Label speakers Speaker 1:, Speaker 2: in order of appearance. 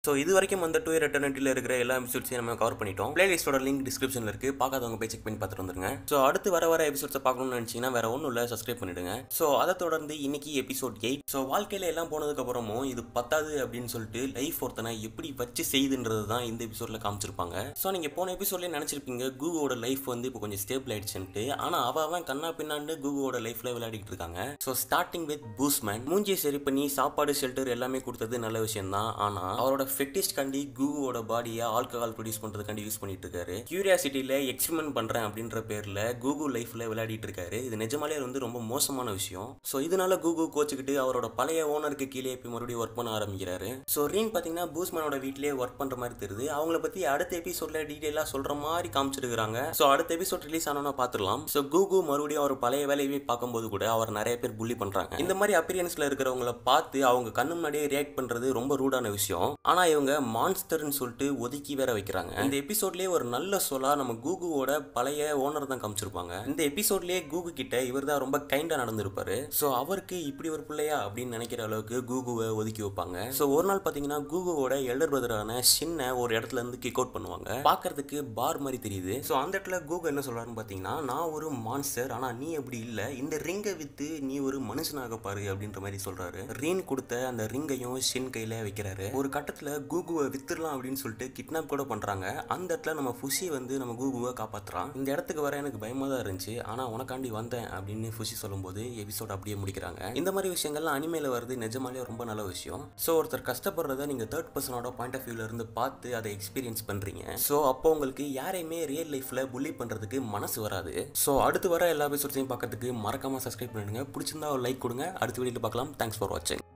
Speaker 1: so இது வரைக்கும் அந்த டூ இயர் எட்டர்னிட்டியில் இருக்கிற எல்லா எபிசோட்ஸையும் நம்ம கவர் பண்ணிட்டோம் பிளேலிஸ்டோட லிங்க் டிஸ்கிரிப்ஷனில் இருக்கு பார்க்காதவங்க போய் செக் பண்ணி பார்த்துட்டு வந்துருங்க ஸோ அடுத்து வர வர எபிசோட்ஸை பார்க்கணும்னு நினச்சிங்கன்னா வேற ஒன்றும் இல்லை சப்ஸ்கிரைப் பண்ணிடுங்க ஸோ அதை தொடர்ந்து இன்னைக்கு எபிசோட் எயிட் ஸோ வாழ்க்கையில் எல்லாம் போனதுக்கு அப்புறமும் இது பத்தாது அப்படின்னு சொல்லிட்டு லைஃப் ஒருத்தனை எப்படி வச்சு செய்யுதுன்றது தான் இந்த எபிசோட்ல காமிச்சிருப்பாங்க ஸோ நீங்கள் போன எபிசோட்லேயே நினச்சிருப்பீங்க கூகுளோட லைஃப் வந்து இப்போ கொஞ்சம் ஸ்டேபிள் ஆயிடுச்சுன்ட்டு ஆனால் அவ அவன் கண்ணா பின்னாண்டு கூகுளோட லைஃப்ல விளையாடிட்டு இருக்காங்க ஸோ ஸ்டார்டிங் வித் பூஸ்மேன் மூஞ்சியை சரி பண்ணி சாப்பாடு ஷெல்டர் எல்லாமே கொடுத்தது நல்ல விஷயம் தான் ஆனால் அவரோட ஃபெட்டிஸ்ட் கண்டி கூகுவோட பாடியை ஆல்கஹால் ப்ரொடியூஸ் பண்றதுக்காண்டி யூஸ் பண்ணிட்டு இருக்காரு கியூரியாசிட்டியில எக்ஸ்பெரிமெண்ட் பண்றேன் அப்படின்ற பேர்ல கூகு லைஃப்ல விளையாடிட்டு இருக்காரு இது நிஜமாலே வந்து ரொம்ப மோசமான விஷயம் ஸோ இதனால கூகு கோச்சுக்கிட்டு அவரோட பழைய ஓனருக்கு கீழே இப்போ மறுபடியும் ஒர்க் பண்ண ஆரம்பிக்கிறாரு ஸோ ரீன் பார்த்தீங்கன்னா பூஸ்மேனோட வீட்லயே ஒர்க் பண்ற மாதிரி தெரியுது அவங்கள பத்தி அடுத்த எபிசோட்ல டீடைலா சொல்ற மாதிரி காமிச்சிருக்காங்க ஸோ அடுத்த எபிசோட் ரிலீஸ் ஆனோன்னா பார்த்துடலாம் ஸோ கூகு மறுபடியும் அவர் பழைய வேலையை பார்க்கும்போது கூட அவர் நிறைய பேர் புள்ளி பண்றாங்க இந்த மாதிரி அப்பியரன்ஸ்ல இருக்கிறவங்கள பார்த்து அவங்க கண்ணு முன்னாடியே ரியாக்ட் பண்றது ரொம்ப ரூடான விஷயம் ஆனா இவங்க மான்ஸ்டர்னு சொல்லிட்டு ஒதுக்கி வேற வைக்கிறாங்க இந்த எபிசோட்லயே ஒரு நல்ல சொல்லா நம்ம கூகுவோட பழைய ஓனர் தான் காமிச்சிருப்பாங்க இந்த எபிசோட்லயே கூகு கிட்ட இவர் தான் ரொம்ப கைண்டா நடந்திருப்பாரு ஸோ அவருக்கு இப்படி ஒரு பிள்ளையா அப்படின்னு நினைக்கிற அளவுக்கு கூகுவை ஒதுக்கி வைப்பாங்க ஸோ ஒரு நாள் பாத்தீங்கன்னா கூகுவோட எல்டர் பிரதரான சின்ன ஒரு இடத்துல இருந்து கிக் அவுட் பண்ணுவாங்க பார்க்கிறதுக்கு பார் மாதிரி தெரியுது ஸோ அந்த இடத்துல கூகு என்ன சொல்றாருன்னு பாத்தீங்கன்னா நான் ஒரு மான்ஸ்டர் ஆனா நீ அப்படி இல்ல இந்த ரிங்கை வித்து நீ ஒரு மனுஷனாக பாரு அப்படின்ற மாதிரி சொல்றாரு ரீன் கொடுத்த அந்த ரிங்கையும் ஷின் கையில வைக்கிறாரு ஒரு கட்டத்துல கூகுவை வித்துடலாம் அப்படின்னு சொல்லிட்டு கிட்னாப் கூட பண்றாங்க அந்த இடத்துல நம்ம ஃபுஷி வந்து நம்ம கூகுவை காப்பாத்துறான் இந்த இடத்துக்கு வர எனக்கு பயமா தான் இருந்துச்சு ஆனா உனக்காண்டி வந்தேன் அப்படின்னு ஃபுஷி சொல்லும்போது எபிசோட் அப்படியே முடிக்கிறாங்க இந்த மாதிரி விஷயங்கள்லாம் அனிமேல வருது நிஜமாலே ரொம்ப நல்ல விஷயம் ஸோ ஒருத்தர் கஷ்டப்படுறத நீங்க தேர்ட் பர்சனோட பாயிண்ட் ஆஃப் வியூல இருந்து பார்த்து அதை எக்ஸ்பீரியன்ஸ் பண்றீங்க ஸோ அப்போ உங்களுக்கு யாரையுமே ரியல் லைஃப்ல புள்ளி பண்றதுக்கு மனசு வராது ஸோ அடுத்து வர எல்லா எபிசோட்ஸையும் பார்க்கறதுக்கு மறக்காம சப்ஸ்கிரைப் பண்ணிடுங்க பிடிச்சிருந்தா ஒரு லைக் கொடுங்க அடுத்த வீடியோல பார்க்கலாம் தேங்க்ஸ் ஃபார் வாட்சிங்